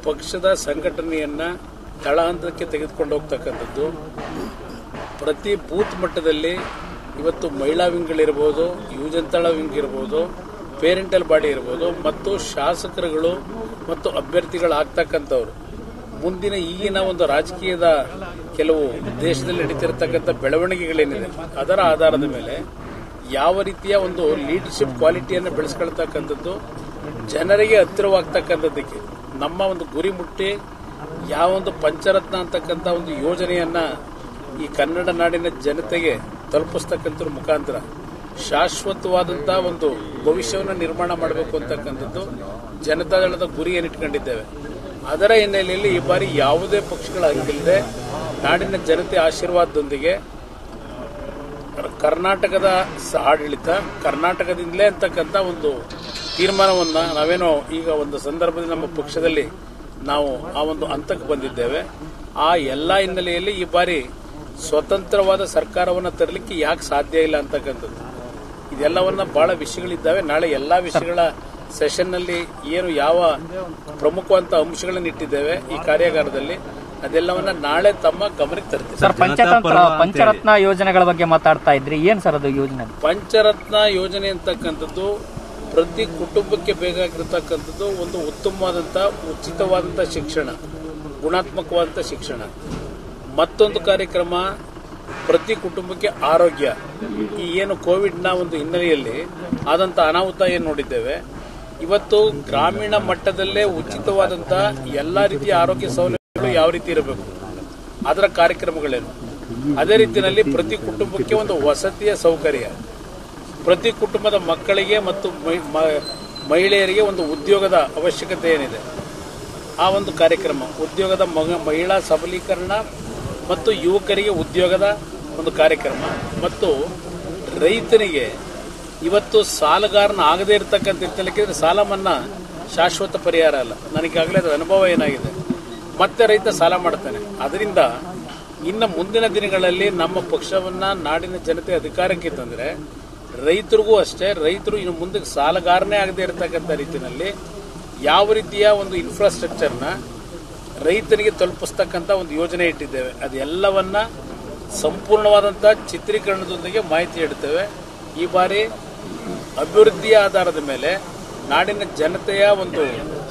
ಪಕ್ಷದ ಸಂಘಟನೆಯನ್ನ ತಳಹಂತಕ್ಕೆ ತೆಗೆದುಕೊಂಡು ಹೋಗ್ತಕ್ಕಂಥದ್ದು ಪ್ರತಿ ಬೂತ್ ಮಟ್ಟದಲ್ಲಿ ಇವತ್ತು ಮಹಿಳಾ ವಿಂಗ್ಗಳಿರ್ಬೋದು ಯುವಜನತಾಳ ವಿಂಗ್ ಇರ್ಬೋದು ಪೇರೆಂಟಲ್ ಬಾಡಿ ಇರ್ಬೋದು ಮತ್ತು ಶಾಸಕರುಗಳು ಮತ್ತು ಅಭ್ಯರ್ಥಿಗಳಾಗ್ತಕ್ಕಂಥವ್ರು ಮುಂದಿನ ಈಗಿನ ಒಂದು ರಾಜಕೀಯದ ಕೆಲವು ದೇಶದಲ್ಲಿ ನಡೀತಿರತಕ್ಕಂಥ ಬೆಳವಣಿಗೆಗಳೇನಿದೆ ಅದರ ಆಧಾರದ ಮೇಲೆ ಯಾವ ರೀತಿಯ ಒಂದು ಲೀಡರ್ಶಿಪ್ ಕ್ವಾಲಿಟಿಯನ್ನು ಬೆಳೆಸ್ಕೊಳ್ತಕ್ಕಂಥದ್ದು ಜನರಿಗೆ ಹತ್ತಿರವಾಗ್ತಕ್ಕಂಥದ್ದಕ್ಕೆ ನಮ್ಮ ಒಂದು ಗುರಿ ಮುಟ್ಟಿ ಯಾವ ಒಂದು ಪಂಚರತ್ನ ಅಂತಕ್ಕಂಥ ಒಂದು ಯೋಜನೆಯನ್ನ ಈ ಕನ್ನಡ ನಾಡಿನ ಜನತೆಗೆ ತಲುಪಿಸ್ತಕ್ಕಂಥ ಮುಖಾಂತರ ಶಾಶ್ವತವಾದಂತಹ ಒಂದು ಭವಿಷ್ಯವನ್ನು ನಿರ್ಮಾಣ ಮಾಡಬೇಕು ಅಂತಕ್ಕಂಥದ್ದು ಜನತಾದಳದ ಗುರಿ ಏನಿಟ್ಕೊಂಡಿದ್ದೇವೆ ಅದರ ಹಿನ್ನೆಲೆಯಲ್ಲಿ ಈ ಬಾರಿ ಯಾವುದೇ ಪಕ್ಷಗಳ ಹಂಗಿಲ್ಲದೆ ನಾಡಿನ ಜನತೆ ಆಶೀರ್ವಾದದೊಂದಿಗೆ ಕರ್ನಾಟಕದ ಸ- ಆಡಳಿತ ಕರ್ನಾಟಕದಿಂದಲೇ ಅಂತಕ್ಕಂಥ ಒಂದು ತೀರ್ಮಾನವನ್ನ ನಾವೇನೋ ಈಗ ಒಂದು ಸಂದರ್ಭದಲ್ಲಿ ನಮ್ಮ ಪಕ್ಷದಲ್ಲಿ ನಾವು ಆ ಒಂದು ಹಂತಕ್ಕೆ ಬಂದಿದ್ದೇವೆ ಆ ಎಲ್ಲ ಹಿನ್ನೆಲೆಯಲ್ಲಿ ಈ ಬಾರಿ ಸ್ವತಂತ್ರವಾದ ಸರ್ಕಾರವನ್ನು ತರಲಿಕ್ಕೆ ಯಾಕೆ ಸಾಧ್ಯ ಇಲ್ಲ ಅಂತಕ್ಕಂಥದ್ದು ಇದೆಲ್ಲವನ್ನ ಬಹಳ ವಿಷಯಗಳಿದ್ದಾವೆ ನಾಳೆ ಎಲ್ಲಾ ವಿಷಯಗಳ ಸೆಷನ್ ನಲ್ಲಿ ಏನು ಯಾವ ಪ್ರಮುಖವಂತ ಅಂಶಗಳನ್ನು ಇಟ್ಟಿದ್ದೇವೆ ಈ ಕಾರ್ಯಾಗಾರದಲ್ಲಿ ಅದೆಲ್ಲವನ್ನ ನಾಳೆ ತಮ್ಮ ಗಮನಕ್ಕೆ ತರ್ತೀವಿ ಸರ್ ಪಂಚತಂತ್ರ ಪಂಚರತ್ನ ಯೋಜನೆಗಳ ಬಗ್ಗೆ ಮಾತಾಡ್ತಾ ಇದ್ರಿ ಏನ್ ಸರ್ ಅದು ಯೋಜನೆ ಪಂಚರತ್ನ ಯೋಜನೆ ಅಂತಕ್ಕಂಥದ್ದು ಪ್ರತಿ ಕುಟುಂಬಕ್ಕೆ ಬೇಕಾಗಿರ್ತಕ್ಕಂಥದ್ದು ಒಂದು ಉತ್ತಮವಾದಂಥ ಉಚಿತವಾದಂಥ ಶಿಕ್ಷಣ ಗುಣಾತ್ಮಕವಾದಂಥ ಶಿಕ್ಷಣ ಮತ್ತೊಂದು ಕಾರ್ಯಕ್ರಮ ಪ್ರತಿ ಕುಟುಂಬಕ್ಕೆ ಆರೋಗ್ಯ ಈ ಏನು ಕೋವಿಡ್ನ ಒಂದು ಹಿನ್ನೆಲೆಯಲ್ಲಿ ಆದಂಥ ಅನಾಹುತ ಏನು ನೋಡಿದ್ದೇವೆ ಇವತ್ತು ಗ್ರಾಮೀಣ ಮಟ್ಟದಲ್ಲೇ ಉಚಿತವಾದಂಥ ಎಲ್ಲ ರೀತಿಯ ಆರೋಗ್ಯ ಸೌಲಭ್ಯಗಳು ಯಾವ ರೀತಿ ಇರಬೇಕು ಅದರ ಕಾರ್ಯಕ್ರಮಗಳೇನು ಅದೇ ರೀತಿಯಲ್ಲಿ ಪ್ರತಿ ಕುಟುಂಬಕ್ಕೆ ಒಂದು ವಸತಿಯ ಸೌಕರ್ಯ ಪ್ರತಿ ಕುಟುಂಬದ ಮಕ್ಕಳಿಗೆ ಮತ್ತು ಮಹಿ- ಮ- ಮಹಿಳೆಯರಿಗೆ ಒಂದು ಉದ್ಯೋಗದ ಅವಶ್ಯಕತೆ ಏನಿದೆ ಆ ಒಂದು ಕಾರ್ಯಕ್ರಮ ಉದ್ಯೋಗದ ಮಗ- ಮಹಿಳಾ ಸಬಲೀಕರಣ ಮತ್ತು ಯುವಕರಿಗೆ ಉದ್ಯೋಗದ ಒಂದು ಕಾರ್ಯಕ್ರಮ ಮತ್ತು ರೈತನಿಗೆ ಇವತ್ತು ಸಾಲಗಾರನ ಆಗದೇ ಇರತಕ್ಕಂಥ ನಿಟ್ಟಿನಲ್ಲಿ ಸಾಲ ಮನ್ನಾ ಶಾಶ್ವತ ಪರಿಹಾರ ಅಲ್ಲ ನನಗಾಗಲೇ ಅದರ ಅನುಭವ ಏನಾಗಿದೆ ಮತ್ತೆ ರೈತ ಸಾಲ ಮಾಡ್ತಾನೆ ಅದರಿಂದ ಇನ್ನು ಮುಂದಿನ ದಿನಗಳಲ್ಲಿ ನಮ್ಮ ಪಕ್ಷವನ್ನ ನಾಡಿನ ಜನತೆ ಅಧಿಕಾರಕ್ಕೆ ತಂದ್ರೆ ರೈತರಿಗೂ ಅಷ್ಟೇ ರೈತರು ಇನ್ನು ಮುಂದಕ್ಕೆ ಸಾಲಗಾರನೇ ಆಗದೇ ಇರತಕ್ಕಂಥ ರೀತಿಯಲ್ಲಿ ಯಾವ ರೀತಿಯ ಒಂದು ಇನ್ಫ್ರಾಸ್ಟ್ರಕ್ಚರ್ನ ರೈತನಿಗೆ ತಲುಪಿಸ್ತಕ್ಕಂಥ ಒಂದು ಯೋಜನೆ ಇಟ್ಟಿದ್ದೇವೆ ಅದೆಲ್ಲವನ್ನ ಸಂಪೂರ್ಣವಾದಂಥ ಚಿತ್ರೀಕರಣದೊಂದಿಗೆ ಮಾಹಿತಿ ಇಡ್ತೇವೆ ಈ ಬಾರಿ ಅಭಿವೃದ್ಧಿಯ ಆಧಾರದ ಮೇಲೆ ನಾಡಿನ ಜನತೆಯ ಒಂದು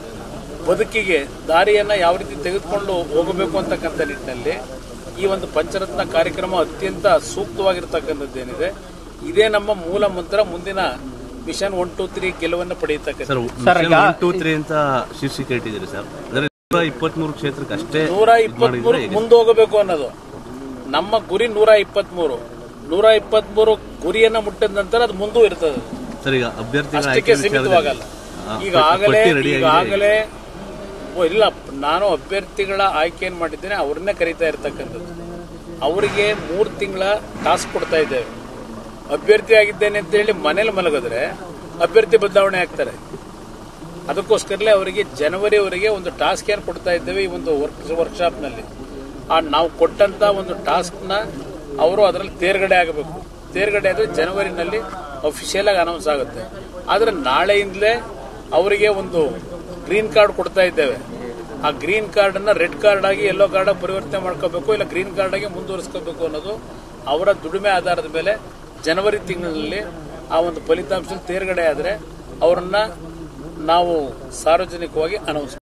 ಬದುಕಿಗೆ ದಾರಿಯನ್ನ ಯಾವ ರೀತಿ ತೆಗೆದುಕೊಂಡು ಹೋಗಬೇಕು ಅಂತಕ್ಕಂಥ ನಿಟ್ಟಿನಲ್ಲಿ ಈ ಒಂದು ಪಂಚರತ್ನ ಕಾರ್ಯಕ್ರಮ ಅತ್ಯಂತ ಸೂಕ್ತವಾಗಿರ್ತಕ್ಕಂಥದ್ದೇನಿದೆ ಇದೇ ನಮ್ಮ ಮೂಲ ಮಂತ್ರ ಮುಂದಿನ ಮಿಷನ್ ಒನ್ ಟೂ ತ್ರೀ ಗೆಲುವನ್ನು ಪಡೆಯತಕ್ಕಂಥ ಸರ್ ಸರ್, ಈಗ- ಒನ್ ಟೂ ತ್ರೀ ಅಂತ ಶೀರ್ಷಿಕೆ ಇಟ್ಟಿದ್ದೀರಿ ಸರ್ ಅಂದ್ರೆ ನೂರ ಇಪ್ಪತ್ಮೂರು ಕ್ಷೇತ್ರಕ್ಕೆ ಅಷ್ಟೇ ನೂರ ಇಪ್ಪತ್ಮೂರು ಮುಂದೆ ಹೋಗಬೇಕು ಅನ್ನೋದು ನಮ್ಮ ಗುರಿ ನೂರ ಇಪ್ಪತ್ಮೂರು ನೂರ ಇಪ್ಪತ್ಮೂರು ಗುರಿಯನ್ನ ಮುಟ್ಟಿದ ನಂತರ ಅದು ಮುಂದೂ ಇರ್ತದೆ ಸರ್ ಈಗ ಅಭ್ಯರ್ಥಿಗಳ ಅಷ್ಟಕ್ಕೆ ಆಯ್ಕೆ ಸೀಮಿತವಾಗಲ್ಲ ವಿಚಾರದಲ್ಲಿ, ಆ, ಈಗಾಗಲೇ ಪಟ್ಟಿ ರೆಡಿ ಆಗಿದೆ ಈಗಾಗಲೇ ಓ, ಇಲ್ಲ ನಾನು ಅಭ್ಯರ್ಥಿಗಳ ಆಯ್ಕೆಯನ್ನು ಮಾಡಿದ್ದೇನೆ ಅವ್ರನ್ನೇ ಕರೀತಾ ಇರ್ತಕ್ಕಂಥದ್ದು ಅವರಿಗೆ ಮೂರು ತಿಂಗಳ ಟಾಸ್ಕ್ ಕೊಡ್ತಾ ಇದ್ದೇವೆ ಅಭ್ಯರ್ಥಿ ಆಗಿದ್ದೇನೆ ಅಂತ ಹೇಳಿ ಮನೇಲಿ ಮಲಗಿದ್ರೆ ಅಭ್ಯರ್ಥಿ ಬದಲಾವಣೆ ಆಗ್ತಾರೆ ಅದಕ್ಕೋಸ್ಕರಲೇ ಅವರಿಗೆ ಜನವರಿವರೆಗೆ ಒಂದು ಟಾಸ್ಕ್ ಏನು ಕೊಡ್ತಾ ಇದ್ದೇವೆ ಈ ಒಂದು ವರ್ಕ್ ವರ್ಕ್ಶಾಪ್ನಲ್ಲಿ ಆ ನಾವು ಕೊಟ್ಟಂತ ಒಂದು ಟಾಸ್ಕ್ನ ಅವರು ಅದರಲ್ಲಿ ತೇರ್ಗಡೆ ಆಗಬೇಕು ತೇರ್ಗಡೆ ಆದರೆ ಜನವರಿನಲ್ಲಿ ಅಫಿಷಿಯಲ್ ಆಗಿ ಅನೌನ್ಸ್ ಆಗುತ್ತೆ ಆದರೆ ನಾಳೆಯಿಂದಲೇ ಅವರಿಗೆ ಒಂದು ಗ್ರೀನ್ ಕಾರ್ಡ್ ಕೊಡ್ತಾ ಇದ್ದೇವೆ ಆ ಗ್ರೀನ್ ಕಾರ್ಡ್ ಅನ್ನ ರೆಡ್ ಕಾರ್ಡ್ ಆಗಿ ಯೆಲ್ಲೋ ಕಾರ್ಡ್ ಆಗಿ ಪರಿವರ್ತನೆ ಮಾಡ್ಕೋಬೇಕು ಇಲ್ಲ ಗ್ರೀನ್ ಕಾರ್ಡ್ ಆಗಿ ಮುಂದುವರಿಸ್ಕೋಬೇಕು ಅನ್ನೋದು ಅವರ ದುಡಿಮೆ ಆಧಾರದ ಮೇಲೆ ಜನವರಿ ತಿಂಗಳಲ್ಲಿ ಆ ಒಂದು ಫಲಿತಾಂಶ ತೇರ್ಗಡೆ ಆದರೆ ಅವರನ್ನ ನಾವು ಸಾರ್ವಜನಿಕವಾಗಿ ಅನೌನ್ಸ್